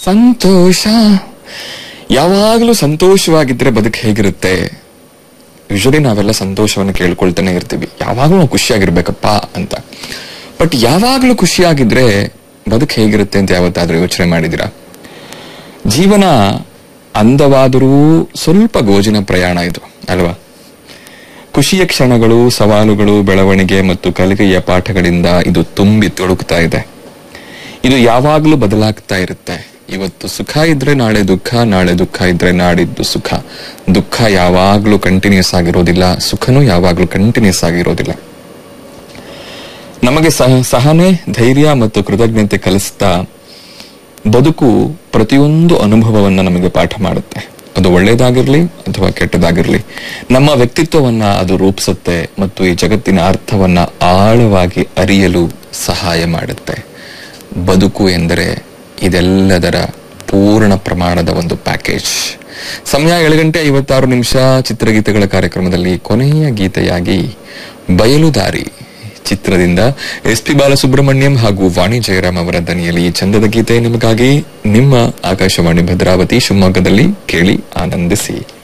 ಸಂತೋಷ ಯಾವಾಗಲೂ ಸಂತೋಷವಾಗಿದ್ರೆ ಬದುಕು ಹೇಗಿರುತ್ತೆ ಯೂಶಲಿ ನಾವೆಲ್ಲ ಸಂತೋಷವನ್ನು ಕೇಳ್ಕೊಳ್ತಾನೆ ಇರ್ತೀವಿ ಯಾವಾಗಲೂ ನಾವು ಖುಷಿಯಾಗಿರ್ಬೇಕಪ್ಪ ಅಂತ ಬಟ್ ಯಾವಾಗಲೂ ಖುಷಿಯಾಗಿದ್ರೆ ಬದುಕು ಹೇಗಿರುತ್ತೆ ಅಂತ ಯಾವತ್ತಾದ್ರೂ ಯೋಚನೆ ಮಾಡಿದಿರಾ ಜೀವನ ಅಂದವಾದರೂ ಸ್ವಲ್ಪ ಗೋಜಿನ ಪ್ರಯಾಣ ಇದು ಅಲ್ವಾ ಖುಷಿಯ ಕ್ಷಣಗಳು ಸವಾಲುಗಳು ಬೆಳವಣಿಗೆ ಮತ್ತು ಕಲಿಕೆಯ ಪಾಠಗಳಿಂದ ಇದು ತುಂಬಿ ತುಳುಕ್ತಾ ಇದೆ ಇದು ಯಾವಾಗಲೂ ಬದಲಾಗ್ತಾ ಇರುತ್ತೆ ಇವತ್ತು ಸುಖ ಇದ್ರೆ ನಾಳೆ ದುಃಖ ನಾಳೆ ದುಃಖ ಇದ್ರೆ ನಾಡಿದ್ದು ಸುಖ ದುಃಖ ಯಾವಾಗ್ಲೂ ಕಂಟಿನ್ಯೂಸ್ ಆಗಿರೋದಿಲ್ಲ ಸುಖನೂ ಯಾವಾಗ್ಲೂ ಕಂಟಿನ್ಯೂಸ್ ಆಗಿರೋದಿಲ್ಲ ನಮಗೆ ಸಹ ಸಹನೆ ಧೈರ್ಯ ಮತ್ತು ಕೃತಜ್ಞತೆ ಕಲಿಸ್ತಾ ಬದುಕು ಪ್ರತಿಯೊಂದು ಅನುಭವವನ್ನ ನಮಗೆ ಪಾಠ ಮಾಡುತ್ತೆ ಅದು ಒಳ್ಳೇದಾಗಿರ್ಲಿ ಅಥವಾ ಕೆಟ್ಟದಾಗಿರ್ಲಿ ನಮ್ಮ ವ್ಯಕ್ತಿತ್ವವನ್ನ ಅದು ರೂಪಿಸುತ್ತೆ ಮತ್ತು ಈ ಜಗತ್ತಿನ ಅರ್ಥವನ್ನ ಆಳವಾಗಿ ಅರಿಯಲು ಸಹಾಯ ಮಾಡುತ್ತೆ ಬದುಕು ಎಂದರೆ ಇದೆಲ್ಲದರ ಪೂರ್ಣ ಪ್ರಮಾಣದ ಒಂದು ಪ್ಯಾಕೇಜ್ ಸಮಯ ಏಳು ಗಂಟೆ ಐವತ್ತಾರು ನಿಮಿಷ ಚಿತ್ರಗೀತೆಗಳ ಕಾರ್ಯಕ್ರಮದಲ್ಲಿ ಕೊನೆಯ ಗೀತೆಯಾಗಿ ಬಯಲುದಾರಿ ಚಿತ್ರದಿಂದ ಎಸ್ ಪಿ ಬಾಲಸುಬ್ರಹ್ಮಣ್ಯಂ ಹಾಗೂ ವಾಣಿ ಜಯರಾಮ್ ಅವರ ದನಿಯಲ್ಲಿ ಈ ಚಂದದ ಗೀತೆ ನಿಮಗಾಗಿ ನಿಮ್ಮ ಆಕಾಶವಾಣಿ ಭದ್ರಾವತಿ ಶಿವಮೊಗ್ಗದಲ್ಲಿ ಕೇಳಿ ಆನಂದಿಸಿ